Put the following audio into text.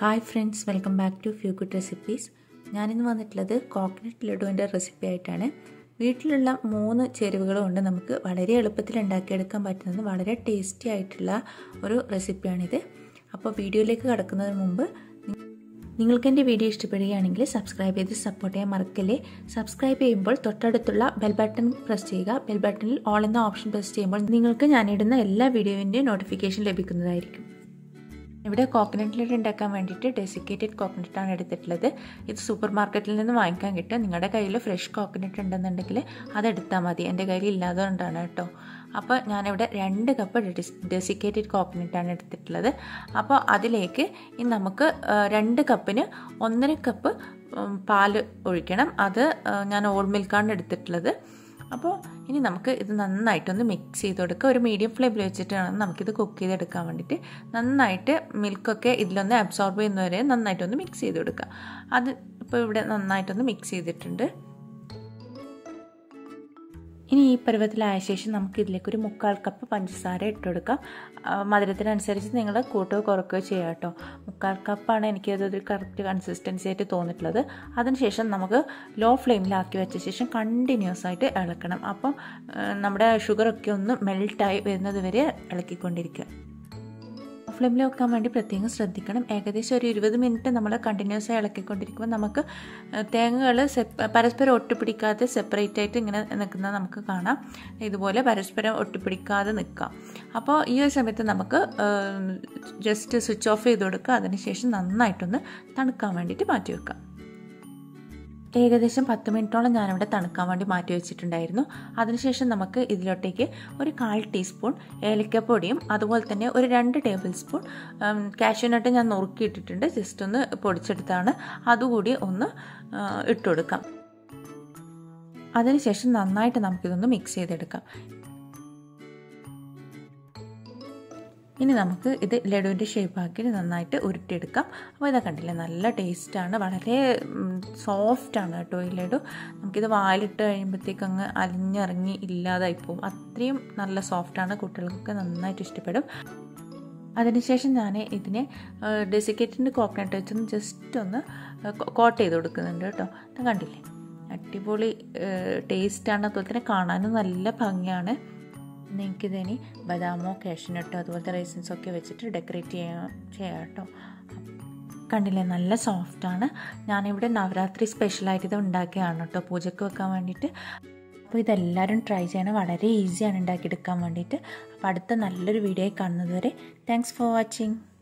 hi friends welcome back to few good recipes ഞാനിന്ന് വന്നിട്ടുള്ളത് coconut ലഡുവിൻ്റെ recipe ആയിട്ടാണ് വീട്ടിലുള്ള മൂന്ന് ചേരുവകൾ കൊണ്ട് നമുക്ക് വളരെ എളുപ്പത്തിൽ ഉണ്ടാക്കിയെടുക്കാൻ പറ്റുന്നത് വളരെ ടേസ്റ്റി ആയിട്ടുള്ള ഒരു റെസിപ്പിയാണിത് അപ്പോൾ വീഡിയോയിലേക്ക് കടക്കുന്നതിന് മുമ്പ് നിങ്ങൾക്ക് എൻ്റെ വീഡിയോ ഇഷ്ടപ്പെടുകയാണെങ്കിൽ സബ്സ്ക്രൈബ് ചെയ്ത് സപ്പോർട്ട് ചെയ്യാൻ മറക്കല്ലേ സബ്സ്ക്രൈബ് ചെയ്യുമ്പോൾ തൊട്ടടുത്തുള്ള ബെൽ ബട്ടൺ പ്രസ് ചെയ്യുക ബെൽ ബട്ടണിൽ ഓൾ എന്ന ഓപ്ഷൻ പ്രസ് ചെയ്യുമ്പോൾ നിങ്ങൾക്ക് ഞാനിടുന്ന എല്ലാ വീഡിയോവിൻ്റെയും നോട്ടിഫിക്കേഷൻ ലഭിക്കുന്നതായിരിക്കും ഇവിടെ കോക്കനട്ട് ലഡു ഉണ്ടാക്കാൻ വേണ്ടിയിട്ട് ഡെസിക്കേറ്റഡ് കോക്കനട്ടാണ് എടുത്തിട്ടുള്ളത് ഇത് സൂപ്പർ മാർക്കറ്റിൽ നിന്ന് വാങ്ങിക്കാൻ കിട്ടും നിങ്ങളുടെ കയ്യിൽ ഫ്രഷ് കോക്കനട്ട് ഉണ്ടെന്നുണ്ടെങ്കിൽ അതെടുത്താൽ മതി എൻ്റെ കയ്യിൽ ഇല്ലാതെ കൊണ്ടാണ് കേട്ടോ അപ്പോൾ ഞാനിവിടെ രണ്ട് കപ്പ് ഡെസിക്കേറ്റഡ് കോക്കനട്ടാണ് എടുത്തിട്ടുള്ളത് അപ്പോൾ അതിലേക്ക് ഇനി നമുക്ക് രണ്ട് കപ്പിന് ഒന്നര കപ്പ് പാല് ഒഴിക്കണം അത് ഞാൻ ഓൾ മിൽക്കാണ് എടുത്തിട്ടുള്ളത് അപ്പോൾ ഇനി നമുക്ക് ഇത് നന്നായിട്ടൊന്ന് മിക്സ് ചെയ്ത് കൊടുക്കുക ഒരു മീഡിയം ഫ്ലെയിമിൽ വെച്ചിട്ട് വേണം നമുക്കിത് കുക്ക് ചെയ്തെടുക്കാൻ വേണ്ടിയിട്ട് നന്നായിട്ട് മിൽക്കൊക്കെ ഇതിലൊന്ന് അബ്സോർബ് ചെയ്യുന്നവരെ നന്നായിട്ടൊന്ന് മിക്സ് ചെയ്ത് കൊടുക്കുക അത് ഇപ്പോൾ ഇവിടെ നന്നായിട്ടൊന്ന് മിക്സ് ചെയ്തിട്ടുണ്ട് ഇനി ഈ പരുവത്തിലായ ശേഷം നമുക്ക് ഇതിലേക്ക് ഒരു മുക്കാൽ കപ്പ് പഞ്ചസാര ഇട്ട് കൊടുക്കാം മധുരത്തിനനുസരിച്ച് നിങ്ങൾ കൂട്ടുകയോ കുറയ്ക്കുകയോ ചെയ്യാം കേട്ടോ മുക്കാൽ കപ്പാണ് എനിക്കതൊരു കറക്റ്റ് കൺസിസ്റ്റൻസി ആയിട്ട് തോന്നിയിട്ടുള്ളത് അതിനുശേഷം നമുക്ക് ലോ ഫ്ലെയിമിലാക്കി വെച്ച ശേഷം കണ്ടിന്യൂസ് ആയിട്ട് ഇളക്കണം അപ്പോൾ നമ്മുടെ ഷുഗറൊക്കെ ഒന്ന് മെൽട്ടായി വരുന്നത് വരെ ഇളക്കിക്കൊണ്ടിരിക്കുക ഫ്ലെയിമിൽ വെക്കാൻ വേണ്ടി പ്രത്യേകം ശ്രദ്ധിക്കണം ഏകദേശം ഒരു ഇരുപത് മിനിറ്റ് നമ്മൾ കണ്ടിന്യൂസ് ആയി ഇളക്കിക്കൊണ്ടിരിക്കുമ്പോൾ നമുക്ക് തേങ്ങകൾ പരസ്പരം ഒട്ടിപ്പിടിക്കാതെ സെപ്പറേറ്റ് ആയിട്ട് ഇങ്ങനെ നിൽക്കുന്നത് നമുക്ക് കാണാം ഇതുപോലെ പരസ്പരം ഒട്ടിപ്പിടിക്കാതെ നിൽക്കാം അപ്പോൾ ഈ ഒരു സമയത്ത് നമുക്ക് ജസ്റ്റ് സ്വിച്ച് ഓഫ് ചെയ്ത് കൊടുക്കുക അതിനുശേഷം നന്നായിട്ടൊന്ന് തണുക്കാൻ വേണ്ടിയിട്ട് മാറ്റി വെക്കാം ഏകദേശം പത്ത് മിനിറ്റോളം ഞാനിവിടെ തണുക്കാൻ വേണ്ടി മാറ്റി വെച്ചിട്ടുണ്ടായിരുന്നു അതിനുശേഷം നമുക്ക് ഇതിലോട്ടേക്ക് ഒരു കാൽ ടീസ്പൂൺ ഏലക്കപ്പൊടിയും അതുപോലെ തന്നെ ഒരു രണ്ട് ടേബിൾ സ്പൂൺ കാഷ്യൂനട്ട് ഞാൻ നുറുക്കിയിട്ടിട്ടുണ്ട് ജസ്റ്റ് ഒന്ന് പൊടിച്ചെടുത്താണ് അതുകൂടി ഒന്ന് ഇട്ട് കൊടുക്കാം അതിനുശേഷം നന്നായിട്ട് നമുക്കിതൊന്ന് മിക്സ് ചെയ്തെടുക്കാം ഇനി നമുക്ക് ഇത് ലഡുവിൻ്റെ ഷേപ്പാക്കി നന്നായിട്ട് ഉരുട്ടിയെടുക്കാം അപ്പോൾ ഇതാ കണ്ടില്ലേ നല്ല ടേസ്റ്റാണ് വളരെ സോഫ്റ്റാണ് കേട്ടോ ഈ ലഡു നമുക്കിത് വായിലിട്ട് കഴിയുമ്പോഴത്തേക്ക് അങ്ങ് അലിഞ്ഞിറങ്ങി ഇല്ലാതായി പോകും അത്രയും നല്ല സോഫ്റ്റാണ് കുട്ടികൾക്കൊക്കെ നന്നായിട്ട് ഇഷ്ടപ്പെടും അതിനുശേഷം ഞാൻ ഇതിനെ ഡെസിക്കേറ്റിൻ്റെ കോക്കനട്ട് വെച്ചൊന്ന് ജസ്റ്റ് ഒന്ന് കോട്ട് ചെയ്ത് കൊടുക്കുന്നുണ്ട് കേട്ടോ കണ്ടില്ലേ അടിപൊളി ടേസ്റ്റാണ് അതുപോലെ തന്നെ കാണാനും നല്ല ഭംഗിയാണ് നിങ്ങൾക്കിതിനി ബദാമോ കാഷ്നട്ടോ അതുപോലത്തെ റൈസിൻസോ ഒക്കെ വെച്ചിട്ട് ഡെക്കറേറ്റ് ചെയ്യാൻ ചെയ്യാം കേട്ടോ കണ്ടില്ലേ നല്ല സോഫ്റ്റാണ് ഞാനിവിടെ നവരാത്രി സ്പെഷ്യലായിട്ട് ഇത് ഉണ്ടാക്കിയതാണ് കേട്ടോ പൂജയ്ക്ക് വെക്കാൻ വേണ്ടിയിട്ട് അപ്പോൾ ഇതെല്ലാവരും ട്രൈ ചെയ്യണം വളരെ ഈസിയാണ് ഉണ്ടാക്കിയെടുക്കാൻ വേണ്ടിയിട്ട് അപ്പോൾ അടുത്ത നല്ലൊരു വീഡിയോ കാണുന്നത് വരെ താങ്ക്സ് ഫോർ വാച്ചിങ്